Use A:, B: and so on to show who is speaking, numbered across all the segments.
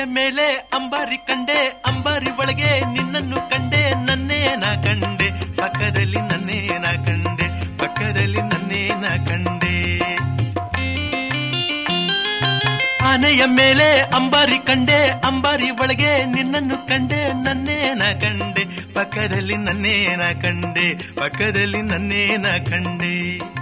A: ಮೇಲೆ ಅಂಬಾರಿ ಕಂಡೆ ಅಂಬಾರಿ ಒಳಗೆ ನಿನ್ನನ್ನು ಕಂಡೆ ನನ್ನೇ ನಾ ಕಂಡೆ ಪಕ್ಕದಲ್ಲಿ ನನ್ನೇ ನಾ ಕಂಡೆ ಪಕ್ಕದಲ್ಲಿ ನನ್ನೇ ನಾ ಕಂಡೆ ಆನೆಯ ಮೇಲೆ ಅಂಬಾರಿ ಕಂಡೆ ಅಂಬಾರಿ ಒಳಗೆ ನಿನ್ನನ್ನು ಕಂಡೆ ನನ್ನೇ ನಾ ಕಂಡೆ ಪಕ್ಕದಲ್ಲಿ ನನ್ನೇ ನಾ ಕಂಡೆ ಪಕ್ಕದಲ್ಲಿ ನನ್ನೇ ನಾ ಕಂಡೆ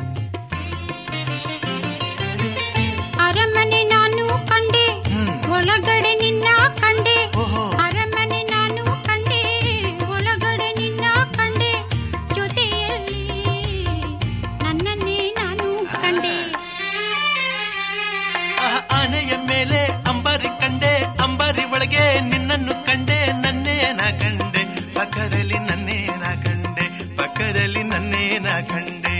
B: ಅರಮನೆ ನಾನು ಕಂಡೆ
A: ಹ್ಮ್.
B: ಒಳಗಡೆ ನಿನ್ನ ಕಂಡೆ
A: ಓಹೋ.
B: ಅರಮನೆ ನಾನು ಕಂಡೆ ಒಳಗಡೆ ನಿನ್ನ ಕಂಡೆ ಜೊತೆಯಲ್ಲಿ ನನ್ನನ್ನೇ ನಾನು ಕಂಡೆ
A: ಆ ಆನೆಯ ಮೇಲೆ ಅಂಬಾರಿ ಕಂಡೆ ಅಂಬಾರಿ ಒಳಗೆ ನಿನ್ನನ್ನು ಕಂಡೆ ನನ್ನೇ ನಾ ಕಂಡೆ ಪಕ್ಕದಲ್ಲಿ ನನ್ನೇ ನಾ ಕಂಡೆ ಪಕ್ಕದಲ್ಲಿ ನನ್ನೇ ನಾ ಕಂಡೆ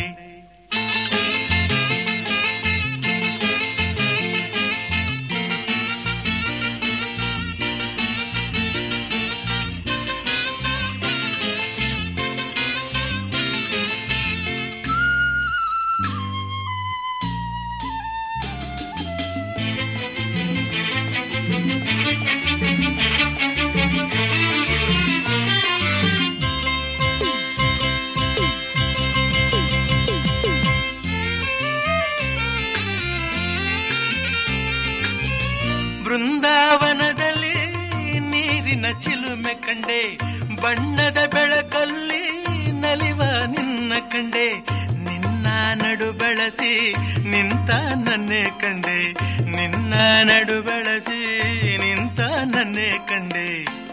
A: ಬೃಂದಾವನದಲ್ಲಿ ನೀರಿನ ಚಿಲುಮೆ ಕಂಡೆ ಬಣ್ಣದ ಬೆಳಕಲ್ಲಿ ನಲಿವ ನಿನ್ನ ಕಂಡೆ ನಿನ್ನ ನಡು ಬಳಸಿ ನಿಂತ ನನ್ನೇ ಕಂಡೆ ನಿನ್ನ ನಡು ಬಳಸಿ ನಿಂತ ನನ್ನೇ ಕಂಡೆ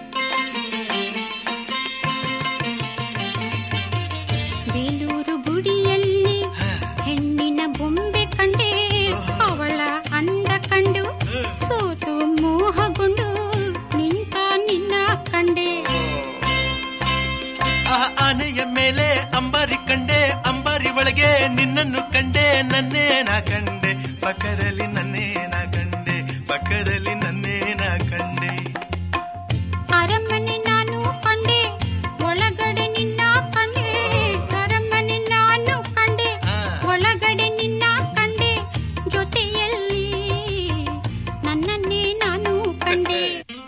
B: ಬೇಲೂರು ಗುಡಿಯಲ್ಲಿ ಹೆಣ್ಣಿನ ಬೊಂಬೆ ಕಂಡೆ ಅವಳ ಅಂದ ಕಂಡು ಸೋತು ಮೋಹಗೊಂಡು ನಿಂತ ನಿನ್ನ ಕಂಡೆ
A: ಆ ಆನೆಯ ಮೇಲೆ ಅಂಬಾರಿ ಕಂಡೆ ಅಂಬಾರಿ ಒಳಗೆ ನಿನ್ನನ್ನು ಕಂಡೆ ನನ್ನೇ ನಾ ಕಂಡೆ ಪಕ್ಕದಲ್ಲಿ ನನ್ನೇ ನಾ ಕಂಡೆ ಪಕ್ಕದಲ್ಲಿ ನನ್ನೇ ನಾ ಕಂಡೆ
B: ಅರಮನೆ ನಾನು ಕಂಡೆ ಒಳಗಡೆ ನಿನ್ನ ಕಂಡೆ ಅರಮನೆ ನಾನು ಕಂಡೆ
A: ಆ.
B: ಒಳಗಡೆ ನಿನ್ನ ಕಂಡೆ ಜೊತೆಯಲ್ಲಿ ನನ್ನನ್ನೇ ನಾನು ಕಂಡೆ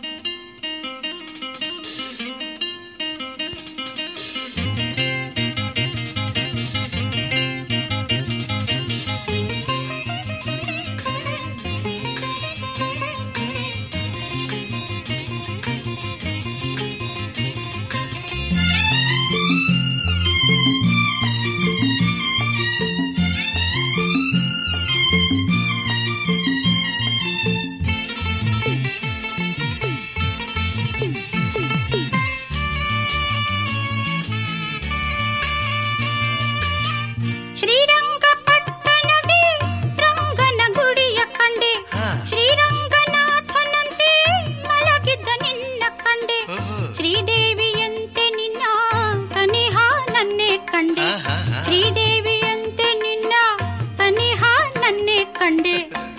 B: ಶ್ರೀರಂಗಪಟ್ಟಣದಿ ರಂಗನ ಗುಡಿಯ ಕಂಡೆ
A: ಹಾ.
B: ಶ್ರೀರಂಗನಾಥನಂತೆ ಮಲಗಿದ್ದ ನಿನ್ನ ಕಂಡೆ
A: ಓಹೋ.
B: ಶ್ರೀದೇವಿಯಂತೆ ನಿನ್ನ ಸನಿಹ ನನ್ನೇ ಕಂಡೆ
A: ಆಹಾಹಾ.
B: ಶ್ರೀದೇವಿಯಂತೆ ನಿನ್ನ ಸನಿಹ ನನ್ನೇ ಕಂಡೆ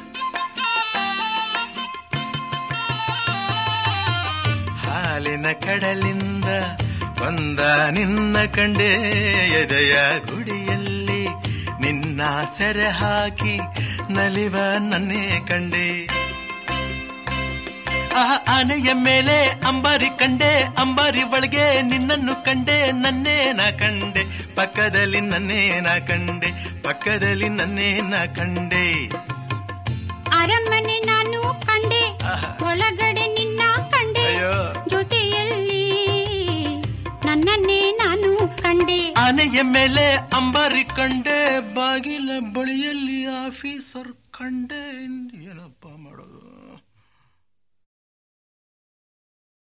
A: ಹಾಲಿನ ಕಡಲಿಂದ ಬಂದ ನಿನ್ನ ಕಂಡೆ ಎದೆಯ ಗುಡಿಯಲ್ಲಿ ನಿನ್ನ ಸೆರೆ ಹಾಕಿ ನಲಿವ ನನ್ನೇ ಕಂಡೆ ಆ ಆನೆಯ ಮೇಲೆ ಅಂಬಾರಿ ಕಂಡೆ ಅಂಬಾರಿ ಒಳಗೆ ನಿನ್ನನ್ನು ಕಂಡೆ ನನ್ನೇ ನಾ ಕಂಡೆ ಪಕ್ಕದಲ್ಲಿ ನನ್ನೇ ನಾ ಕಂಡೆ ಪಕ್ಕದಲ್ಲಿ ನನ್ನೇ ನಾ ಕಂಡೆ
B: ಅರಮನೆ ನಾನು ಕಂಡೆ
A: ಆಹಾ.
B: ಒಳಗಡೆ ನಿನ್ನ ಕಂಡೆ
A: ಅಯ್ಯೋ.
B: ಜೊತೆಯಲ್ಲಿ ನನ್ನನ್ನೇ ನಾನು ಕಂಡೆ
A: ಆನೆಯ ಮೇಲೆ ಅಂಬಾರಿ ಕಂಡೆ ಬಾಗಿಲ ಬಳಿಯಲ್ಲಿ ಆಫೀಸರ್ ಕಂಡೆ ಏನೋ